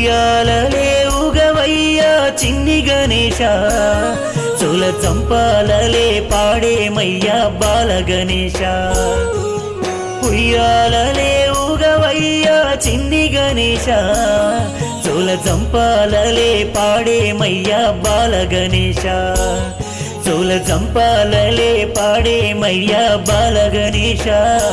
ఉయ్యాలలే ఉగవయ్యా చిన్ని గణేశ చుల చంపాలలే పాడేమయ్యా బాల గణేశ ఉయ్యాలలే ఊగవయ్యా చిన్ని గణేశ చుల చంపాలలే పాడేమయ్యా బాల గణేశ చుల చంపాలలే పాడేమయ్యా బాల గణేశ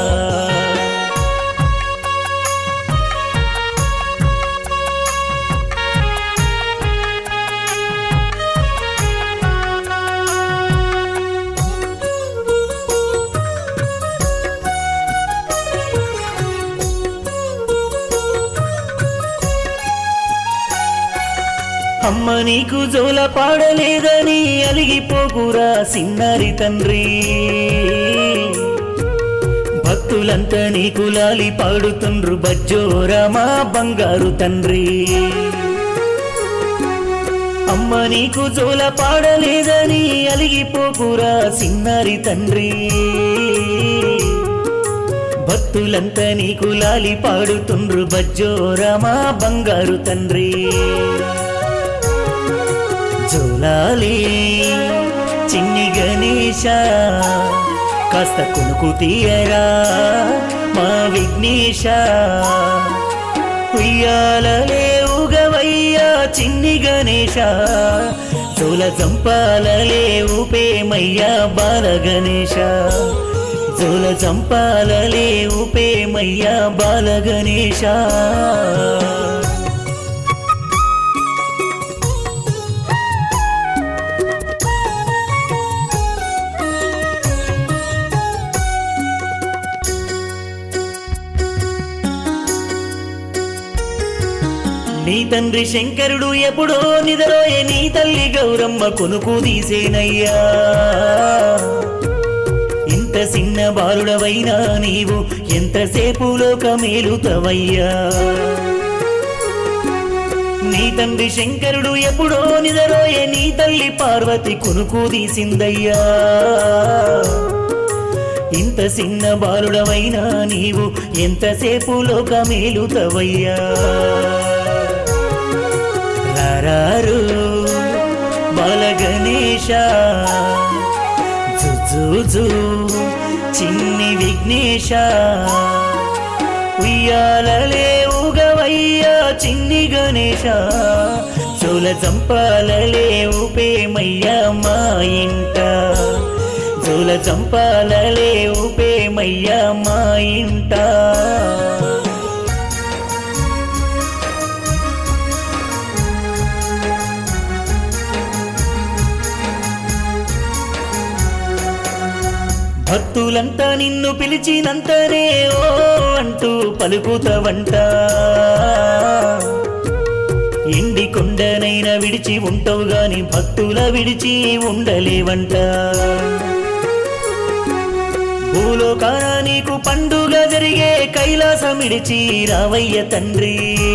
అమ్మ నీకు జోల పాడలేదని అలిగిపోకురా సిన్నారి తండ్రి భక్తులంతా నీకు లాలి పాడుతుండ్రు బజ్జోరా మా బంగారు తండ్రి అమ్మ నీకు జోల పాడలేదని అలిగిపోకురా సిన్నారి తండ్రి భక్తులంతా నీకు లాలి పాడుతుండ్రు బజ్జోరా మా బంగారు తండ్రి జోలాలి చిన్ని గణేశ కాస్త కొనుకు తీయరా మా విఘ్నేశ ఉయ్యాలలే ఉగవయ్యా చిన్ని గణేశ జోల చంపాలలే ఊపేమయ్యా బాల గణేశ జోల చంపాలలే ఊపేమయ్యా బాల గణేశ నీ తండ్రి శంకరుడు ఎప్పుడో నిదరోయే నీ తల్లి గౌరమ్మ కొనుకు తీసేనయ్యా ఇంత చిన్న బాలుడవైనా నీవు ఎంతసేపు లోక మేలుతవయ్యా నీ తండ్రి శంకరుడు ఎప్పుడో నిదరోయే నీ తల్లి పార్వతి కొనుకు తీసిందయ్యా ఇంత చిన్న బాలుడవైనా నీవు ఎంతసేపు లోక మేలుతవయ్యా రారారు బాల గణేశ జుజుజు చిన్ని విఘ్నేశ ఉయ్యాలలే ఊగవయ్యా చిన్ని గణేశ చోల చంపాలలే ఊపేమయ్యా మా ఇంట చోల చంపాలలే ఊపేమయ్యా మా ఇంట భక్తులంతా నిన్ను పిలిచినంతనే ఓ అంటూ పలుకుతవంట ఎండి కొండనైన విడిచి ఉంటావు గాని భక్తుల విడిచి ఉండలేవంట భూలోకాన నీకు పండుగ జరిగే కైలాసమిడిచి రావయ్య తండ్రి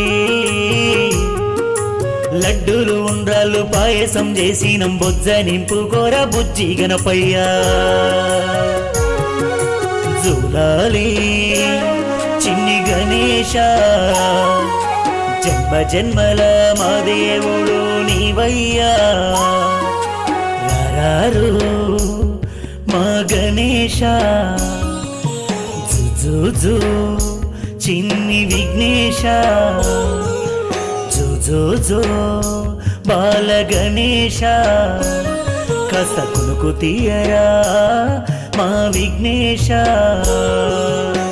లడ్డూలు ఉండ్రాళ్ళు పాయసం చేసి బొజ్జ నింపుకోర బుజ్జి గణపయ్యా జూలాలి చిన్ని గణేశ జన్మ జన్మల మా దేవుడు నీవయ్యా రారారు మా గణేశ జుజుజు చిన్ని విఘ్నేశ జో బాల గణేశ కస కునుకు తీయరా మా విఘ్నేశ